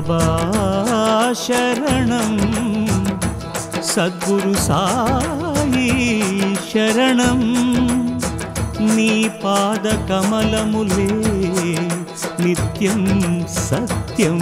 బాబా శరణం సద్గురు సాయి శరణం నీ పాద కమలములే నిత్యం సత్యం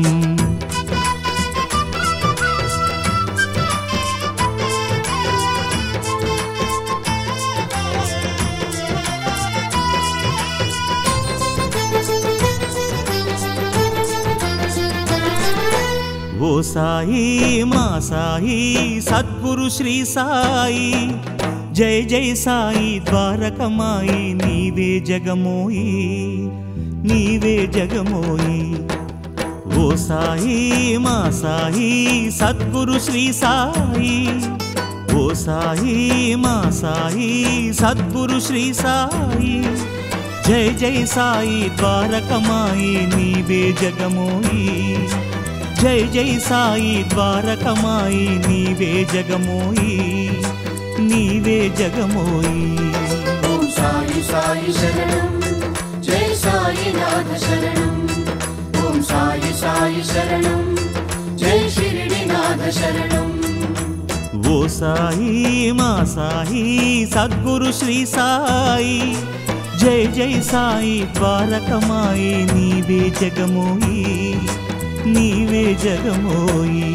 ఓ సాయి మా సాయి సద్గురు శ్రీ సాయి జై జై సాయి ద్వారకమాయి నీవే జగమోయి నీవే జగమోయి ఓ సాయి మా సాయి సద్గురు శ్రీ సాయి ఓ సాయి మా సాయి సద్గురు శ్రీ సాయి జై జై సాయి ద్వారకమాయి నీవే జగమోయి జై జై సాయి ద్వారకమాయి నీవే జగమోయి నీవే జగమోయి ఓం సాయి సాయి శరణం జై సాయినాథ శరణం ఓం సాయి సాయి శరణం జై షిరిడినాథ శరణం ఓ సాయి మా సాయి సద్గురు శ్రీ సాయి జై జై సాయి ద్వారకమాయి నీవే జగమోయి నీవే జగమోయి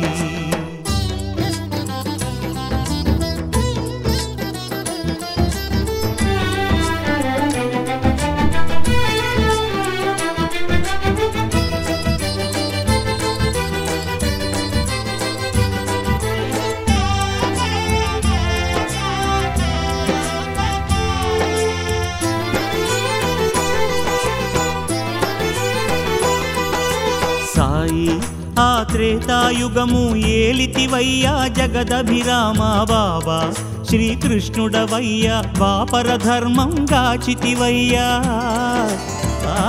సాయి ఆ త్రేతాయుగము ఏలితివయ్యా జగదభిరామ బాబా శ్రీకృష్ణుడవయ్యా వాపర ధర్మం గాచితివయ్యా ఆ,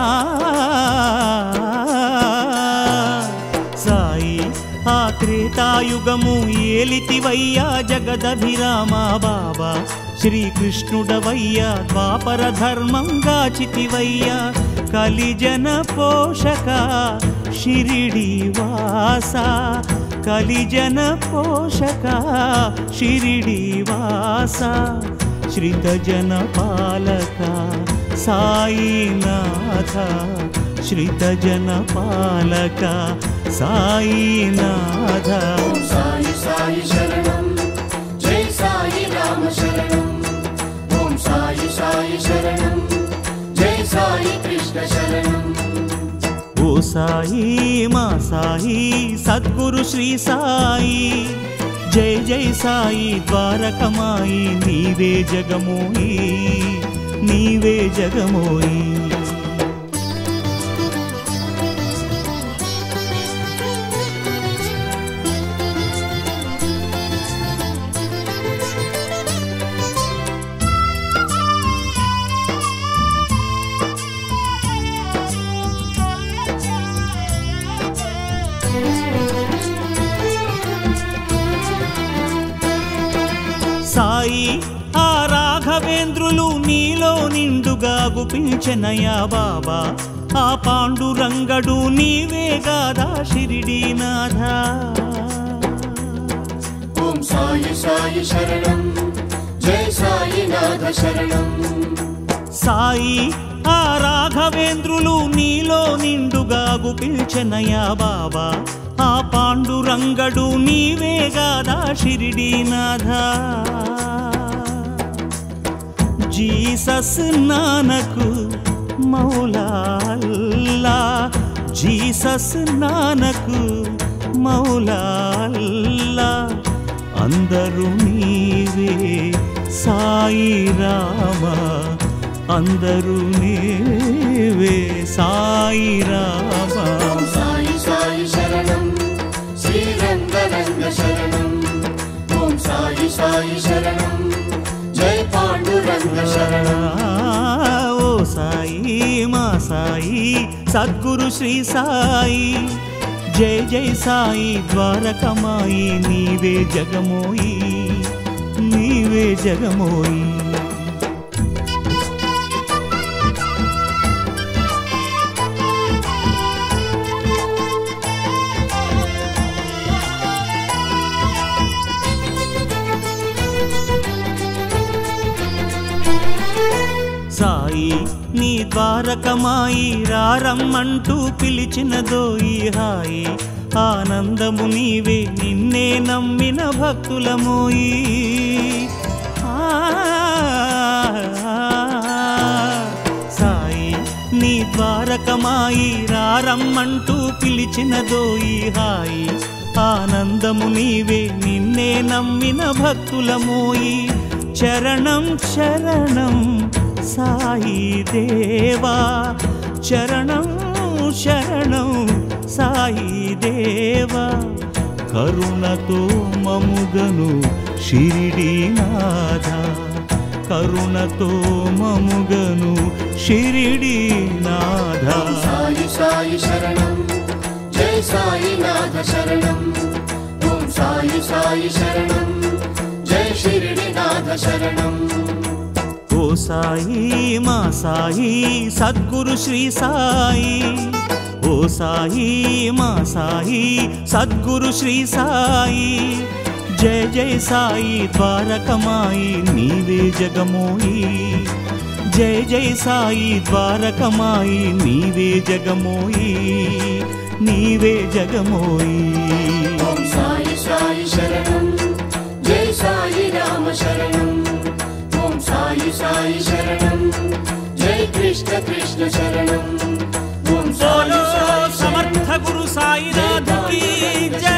సాయి ఆ త్రేతాయుగము ఏలితివయ్యా జగదభిరామ బాబా శ్రీకృష్ణుడవయ్యా ద్వాపర ధర్మం గాచితివయ్యా కలిజన పోషక షిరిడి వాస కలిజన పోషక షిరిడి వాస శ్రితజన పాలక సాయినాథ శ్రితజన పాలక సాయినాథ ఓం సాయి సాయి శరణం జై సాయి రామ శరణం ఓం సాయి సాయి శరణం జై సాయి కృష్ణ శరణం ఓ సాయి మా సాయి సద్గురు శ్రీ సాయి జై జై సాయి ద్వారకమాయి నీవే జగమోయి నీవే జగమోయి సాయి ఆ రాఘవేంద్రులు నీలో నిండుగా గుపించనయా బాబా ఆ పాండురంగడు నీవే గాదా షిరిడీనాథ ఓం సాయి సాయి శరణం జై సాయినాథ శరణం సాయి ఆ రాఘవేంద్రులు నీలో నిండుగా గుపించనయా బాబా ఆ పాండురంగడు నీవే గాదా షిరిడీనాథ జీసస్ నానకు మౌలాల్లా జీసస్ నానకు మౌలాల్లా అందరూ నీవే సాయి రామ అందరూ నీవే సాయి రామ ఓం సాయి సాయి శరణం శ్రీరంగరంగ శరణం ఓం సాయి సాయి శరణం జై పాండురంగ శరణం ఓ సాయి మా సాయి సద్గురు శ్రీ సాయి జై జై సాయి ద్వారకమాయి నీవే జగమోయి నీవే జగమోయి సాయి నీ ద్వారకమాయి రారమ్మంటూ పిలిచినదోయి హాయి ఆనందము నీవే నిన్నే నమ్మిన భక్తులమోయి ఆ, సాయి నీ ద్వారకమాయి రారమ్మంటూ పిలిచినదోయి హాయి ఆనందము నీవే నిన్నే నమ్మిన భక్తులమోయి చరణం శరణం సాయి దేవా చరణం శరణం సాయి దేవా కరుణతో మముగను షిరిడీనాథ కరుణతో మముగను షిరిడీనాథ సాయి సాయి శరణం జై సాయినాథ శరణం ఓం సాయి సాయి శరణం జై షిరిడినాథ శరణం ఓ సాయి మా సాయి సద్గురు శ్రీ సాయి ఓ సాయి మా సాయి సద్గురు శ్రీ సాయి జయ జయ సాయి ద్వారకమాయి నీవే జగమోయి జయ జయ సాయి ద్వారకమాయి నీవే జగమోయి నీవే జగమోయి ఓం సాయి సాయి శరణం జై సాయి రామ శరణం ఓం సాయి సాయి శరణం జై కృష్ణ కృష్ణ శరణం ఓం సాయి बोलो సాయి శరణం समर्थ गुरु साईनाथ की जय